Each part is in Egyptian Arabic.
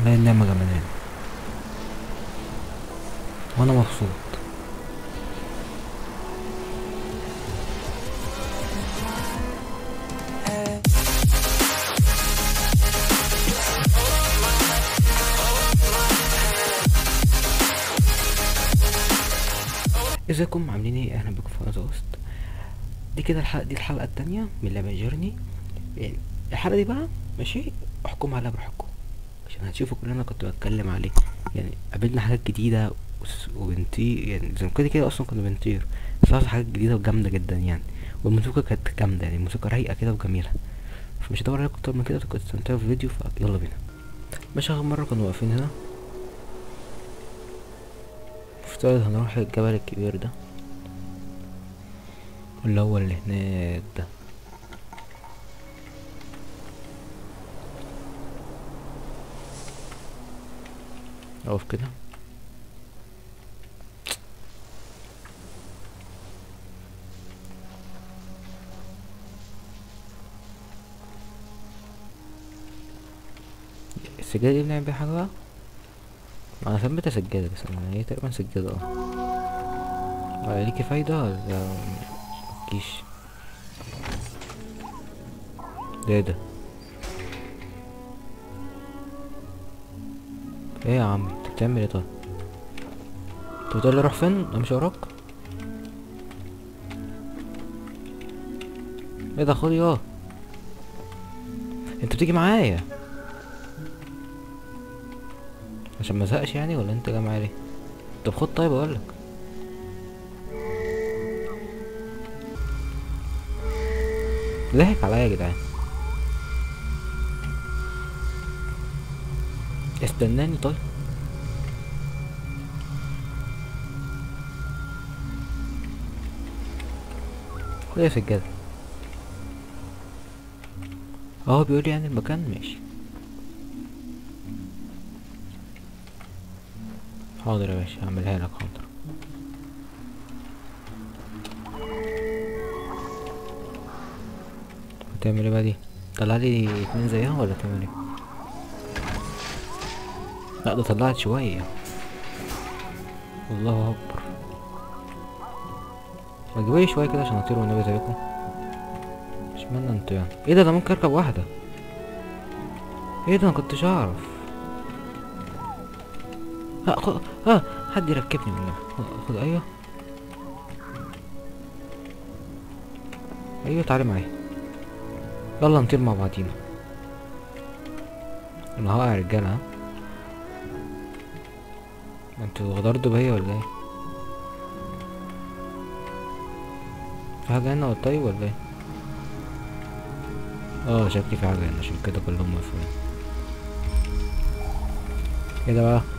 لا النعمة جمدان وانا مبسوط ازيكم عاملين ايه اهلا بكم في قناه وسط دي كده الحلقه دي الحلقه التانية من لعبه جيرني يعني الحلقه دي بقى ماشي احكموا عليها براحتكم عشان هتشوفوا كل اللي انا كنت بتكلم عليه يعني قابلنا حاجات جديده وس- وبنطير يعني زي ما كده كده اصلا كنا بنطير بس حصل حاجات جديده وجامده جدا يعني والموسيقى كانت جامده يعني الموسيقى رايقه كده وجميله فمش هدور عليكم اكتر من كده كنت استمتعوا في الفيديو فيلا بينا مش اخر مره كنا واقفين هنا افترض هنروح الجبل الكبير ده اللي هو اللي هناك ده اقف كده السجادة دي بنعمل بيها حاجة بقى انا ثبت سجادة بس انا هي تقريبا سجادة اه ولا ليكي فايدة ولا مكيش ده إيه ده ايه يا عم انت بتعمل ايه طيب انت بتقول لي روح فين انا مش وراك ايه ده خد ياه انت بتيجي معايا عشان ما ازهقش يعني ولا انت جاي معايا ليه طب خد طيب اقولك ضحك عليا يا جدعان استناني طيب خد يا سجادة اه بيقول لي يعني المكان ماشي حاضر يا باشا هعملها لك حاضر هتعمل ايه بقى دي طلع لي اتنين زيها ولا تعمل ايه لا ده طلعت شوية الله اكبر ما تجيبولي شوية كده عشان اطير والنبي زيكم اشمعنى انتوا يعني ايه ده ده ممكن اركب واحدة ايه ده انا كنتش اعرف ها خد ها حد يركبني بالنبي خد- خد ايوه ايوه تعالي معايا يلا نطير مع بعضينا انا هقع يا رجاله ها انتوا غدرتوا بيا ولا ايه في حاجه هنا طيب ولا ايه اه شكلي في حاجه هنا عشان كده كلهم مقفولين ايه ده بقى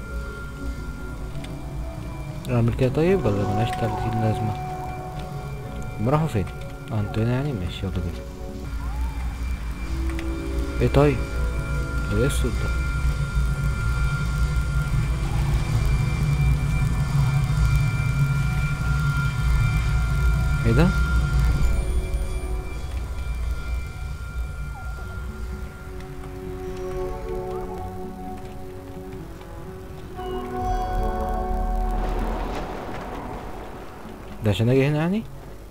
اعمل كده طيب ولا ملهاش تلاتين لازمه هما راحوا فين اه انتوا هنا يعني ماشي يلا بينا ايه طيب هو ايه الصوت ده ايه ده ده عشان اجي هنا يعني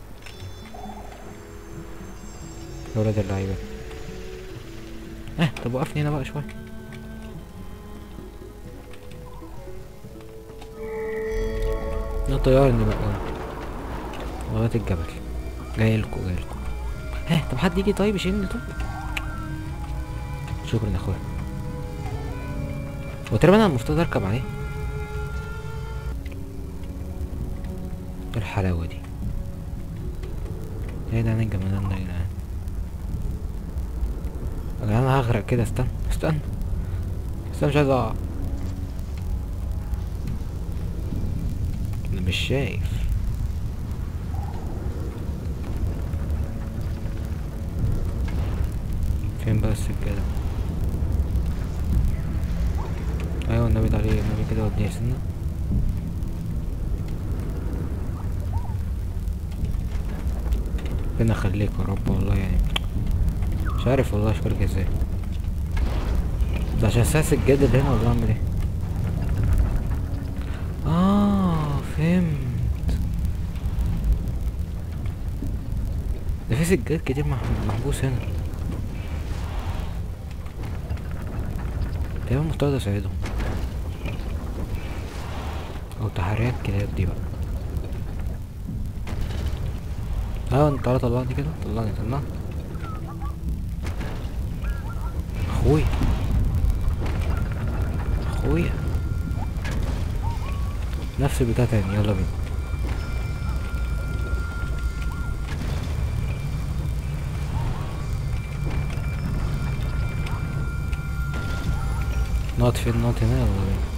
يا ولاد اللعيبه اه طب وقفني هنا بقى شويه ده طيارني بقى لغايه الجبل جايلكوا جايلكوا ها طب حد يجي طيب يشيلني طب شكرا يا اخويا وتقريبا انا المفترض اركب عليه إيه الحلاوه دي ايه ده انا الجمدان ده يا جدعان يا جدعان انا هغرق كده استنى استنى استنى مش عايز اقع انا مش شايف فين بقى السجادة ايوه النبي ده عليه النبي كده وديها سنة ربنا يخليك يا رب والله يعني مش عارف والله اشكرك ازاي ده عشان اساس الجد اللي هنا ولا اعمل ايه اه فهمت ده في سجاد كتير مح- محبوس هنا تقريبا المفترض اساعدهم او تحريات الكلاب دي بقى اه انت تعالى طلعني كده طلعني طلعني اخويا اخويا نفس البتاع تاني يلا بينا نقعد فين نقعد هنا يلا بينا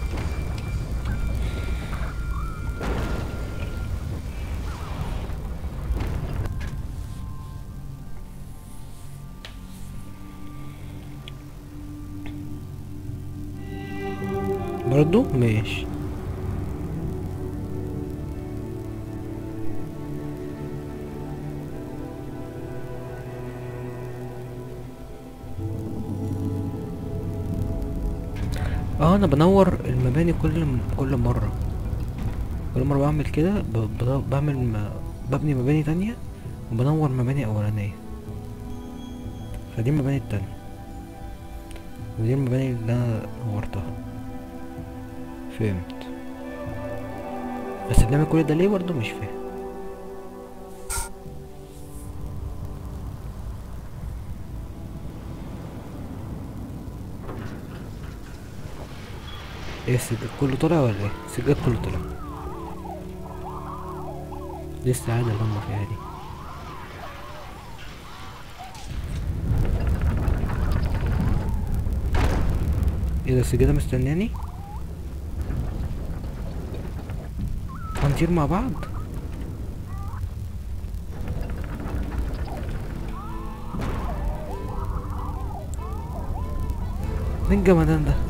برضو ماشي اه انا بنور المباني كل كل مره كل مره بعمل كده ب- ب- بعمل م- ببني مباني تانية وبنور مباني اولانيه فدي المباني التانية ودي المباني اللي انا نورتها فهمت بس بنعمل كل ده ليه برضه مش فاهم ايه السجاد كله طلع ولا ايه السجاد كله طلع دي السعادة اللي هم فيها دي ايه ده السجادة مستنياني هنطير مع بعض مين الجمدان ده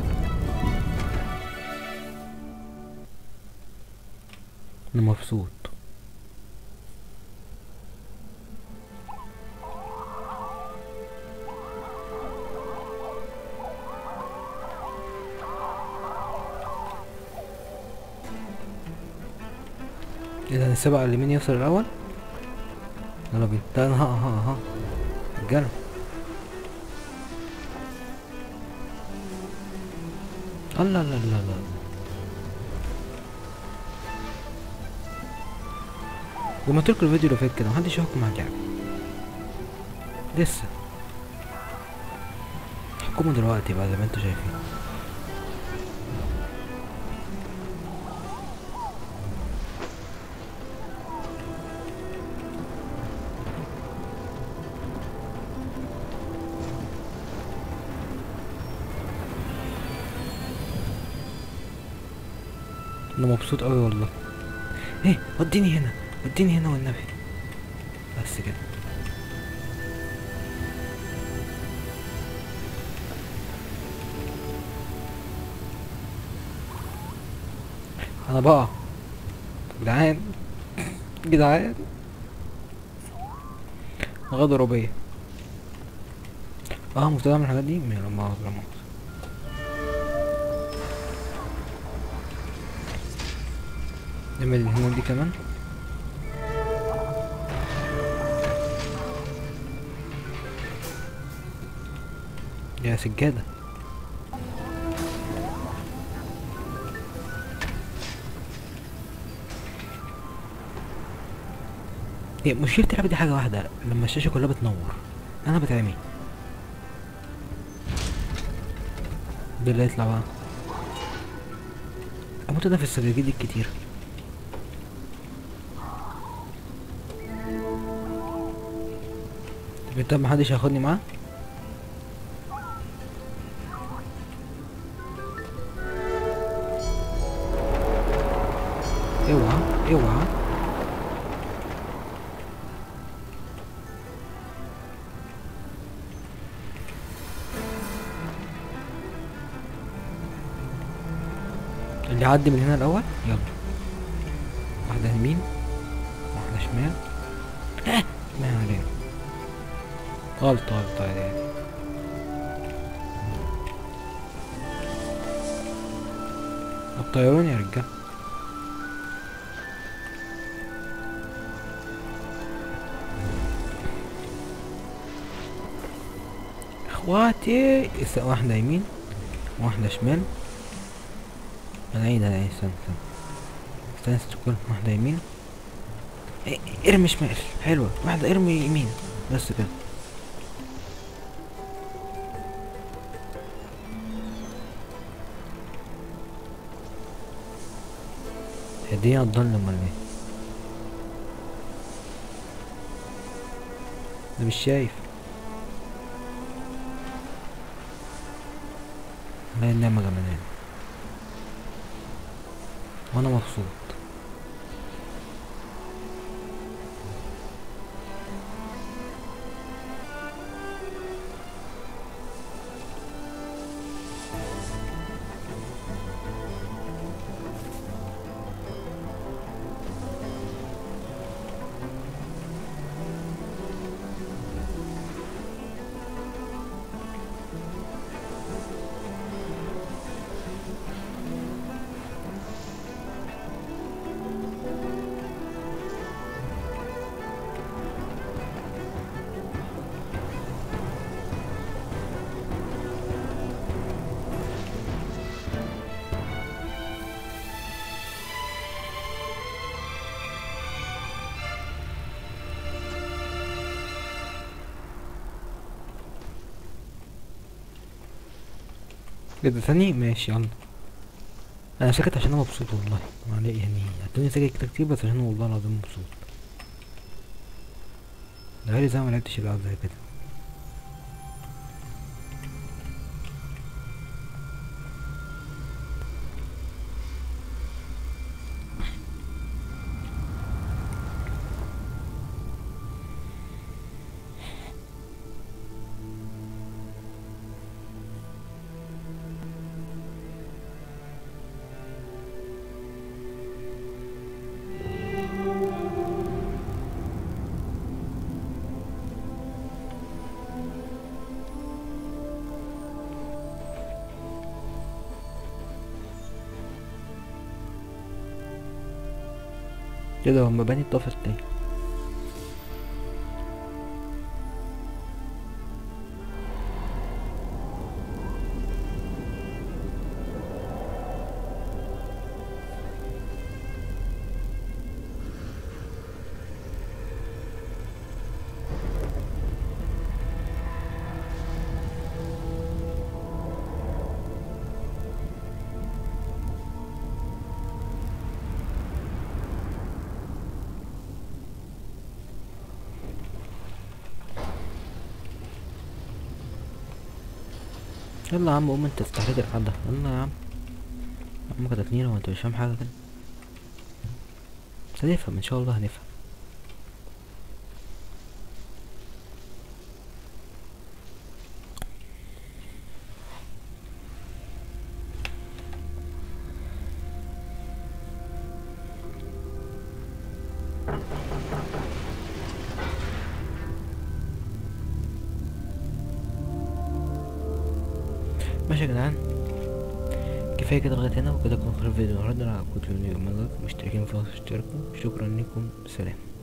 انا مبسوط اذا نسيبها على اليمين يوصل الاول يلا بينا لا انا ها ها ها رجاله الله لا لا لا لما تركوا الفيديو اللي فات كده محدش يحكم على اللعبة لسه حكموا دلوقتي بقى زي ما انتوا شايفين انا مبسوط قوي والله ايه وديني هنا وديني هنا والنبي بس كده انا بقى جدعان جدعان غدروا بيا اه المفروض اعمل الحاجات دي لا مؤاخذة لا مؤاخذة نعمل اللي هنا دي كمان يا سجادة هي مشكلة اللعبة دي حاجة واحدة لما الشاشة كلها بتنور أنا بتعمي ده اللي هيطلع بقى أموت أنا في السجاجيد الكتير طب انت محدش هياخدني معاه اوعى اوعى اللي يعدي من هنا الاول يلا واحدة يمين واحدة شمال ها ما علينا غلط غلط عادي عادي طيروني يا رجال اخواتي اس- واحدة يمين واحدة شمال انا عيد انا عيد استنى استنى استنى تكون واحدة يمين إيه، ارمي شمال حلوة واحدة ارمي يمين بس كده هدية هتضل امال ايه انا مش شايف لا النعمة جمالان وانا مبسوط كده ثاني ماشي يلا انا ساكت عشان انا مبسوط والله معلش يعني هتلاقيني ساكت كده كتير بس عشان والله العظيم مبسوط ده بقالي زي ما لعبتش العاب زي كده كده هو مباني اتطفت تاني يلا يا عم قوم انت استحريت القعدة يلا يا عم يا عم كده اتنين وانت مش فاهم حاجة كده بس هنفهم ان شاء الله هنفهم ماشي يا جدعان كفايه كده لغايه هنا وكده يكون خلص فيديو النهارده انا كنت مشتركين في القناه اشتركوا شكرا لكم سلام